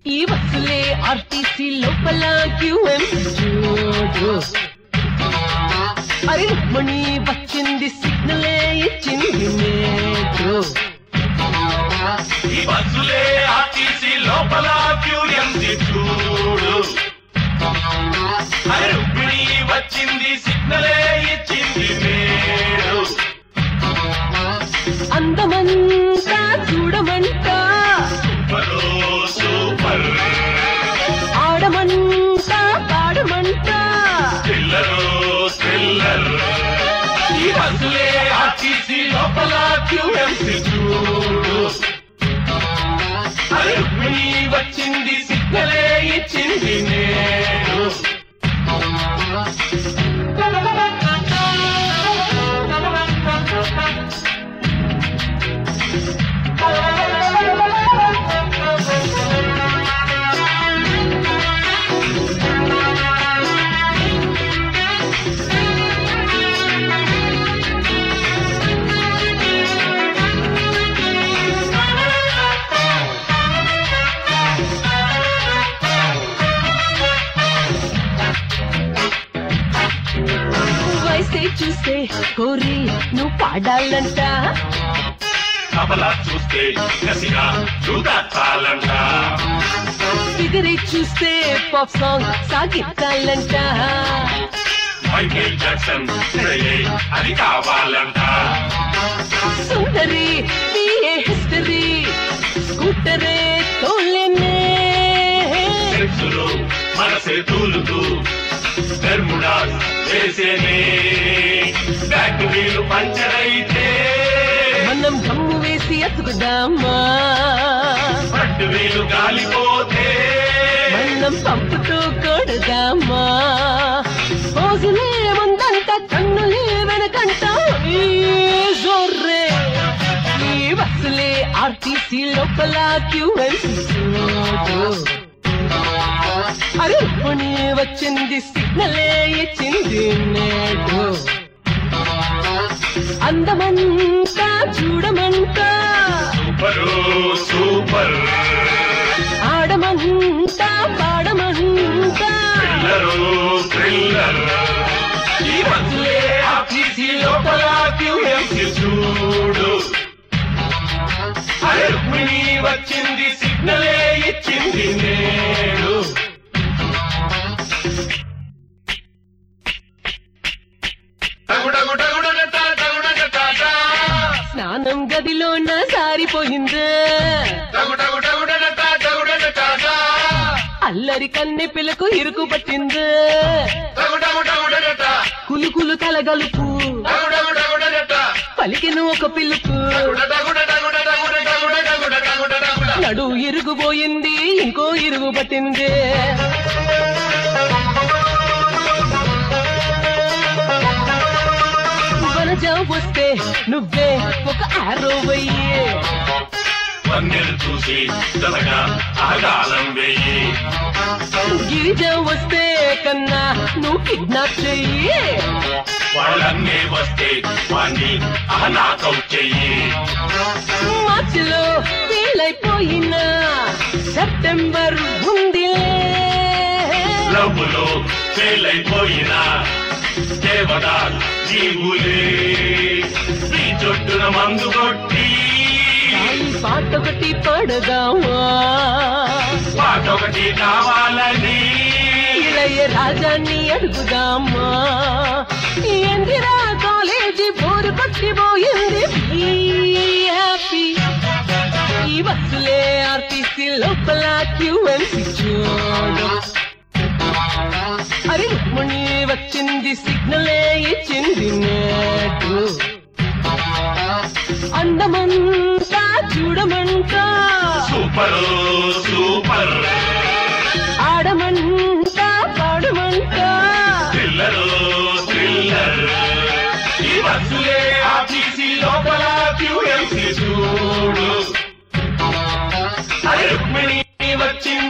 ఈ బస్సులే ఆర్టీసీ లోపల క్యూఎంసీ చూడు అరే మణి వచ్చింది సిగ్నలే ఇచ్చింది నేడు ఈ బస్సులే ఆర్టీసీ లోపల క్యూఎంసీ చూడు అరే రుక్మిణి వచ్చింది సిగ్నలే ఇచ్చింది మేడు అందమంతా చూడమంటా సూపరో సూపర్ ఆడమంటా పాడమంటా థ్రిల్లరో థ్రిల్లర్ ఈ బస్సులే ఆర్టీసీ లోపల క్యూఎంసీ చూడు అరే రుక్మిణి వచ్చింది సిగ్నలే ఇచ్చింది నేడు వయసే చూస్తే కోరి నువ్వు పాడాలంట కమలా చూస్తే కసిగా చూడాలంట ఫిగరే చూస్తే పాప్ సాంగ్ సాగిస్తాలంట మైకేల్ జాక్సన్ ఇదయే అది కావాలంట సుందరి బిఏ హిస్టరీ స్కూటరే తోలేనే సెక్సులో మనసే తూలుతూ బెర్ముడాస్ చేసేనే బ్యాక్ వీలు పంచర్ అయితే మనం దమ్ము వేసి ఎత్తుకుదామా ఫ్రంట్ వీలు గాలిపోతే మనం పంపుతూ కొడదామా రోజులే ముందంట కన్నులే వెనకంట ఈ జోర్రే ఈ బస్సులే ఆర్టీసీ లోపల క్యూఎంసీ చూడు అరే రుక్మిణి వచ్చింది సిగ్నలే ఇచ్చింది నేడు అందమంతా చూడమంటా సూపరు సూపర్ ఆడమంతా పాడమంతా థ్రిల్లరు థ్రిల్లర్ ఈ బస్సులే ఆర్టీసీ లోపల క్యూఎంసీ చూడు అరే రుక్మిణి వచ్చింది సిగ్నలే ఇచ్చింది నేడు టగుటగుటగుటగట, టగుటగటాట. స్నానం గదిలోన సారిపోయింది టగుటగుటగుటగట, టగుటగటాట. అల్లరి కన్నె పిల్లకు ఇరుకు పట్టింది టగుటగుటగుటగట, కులుకులు కలగలుపు టగుటగుటగుటగట. పలికెను ఒక పిలుపు టగుటగుటగుటగుటగుటగుటగుటగుటగుటగుట. నడు ఇరుగుపోయింది ఇంకో ఇరుగు పట్టింది వనజ వస్తే నువ్వే ఒక ఆరో వెయ్యి వన్నెలు చూసి జనగా ఆగాలం వెయ్యి గిరిజ వస్తే కన్నా నువ్వు కిడ్నాప్ చెయ్యి వాళ్ళన్నే వస్తే వాణ్ణి అనాథం చెయ్యి మార్చిలో వీలైపోయిన సెప్టెంబర్ ఉందిలే లవ్వులో ఫెయిల్ అయిపోయిన దేవదా జీవులే నీ చొట్టున మందు కొట్టి ఈ పాట ఒకటి పాడదామా పాట ఒకటి కావాలని ఇళయ రాజాన్ని అడుగుదామా ఎందిరా కాలేజీ బోరు పట్టిపోయింది హ్యాపీ ఈ బస్సులే ఆర్టీసీ లోపల క్యూఎంసీ చూడు అరే రుక్మిణి వచ్చింది సిగ్నలే ఇచ్చింది నేటు అందమంతా చూడమంటా సూపర్ సూపర్ ఆడమంటా పాడమంటా థ్రిల్లర్ థ్రిల్లర్ ఈ బస్సులే ఆఫీసీ లోపల క్యూఎంసీ చూడు అరే రుక్మిణి వచ్చింది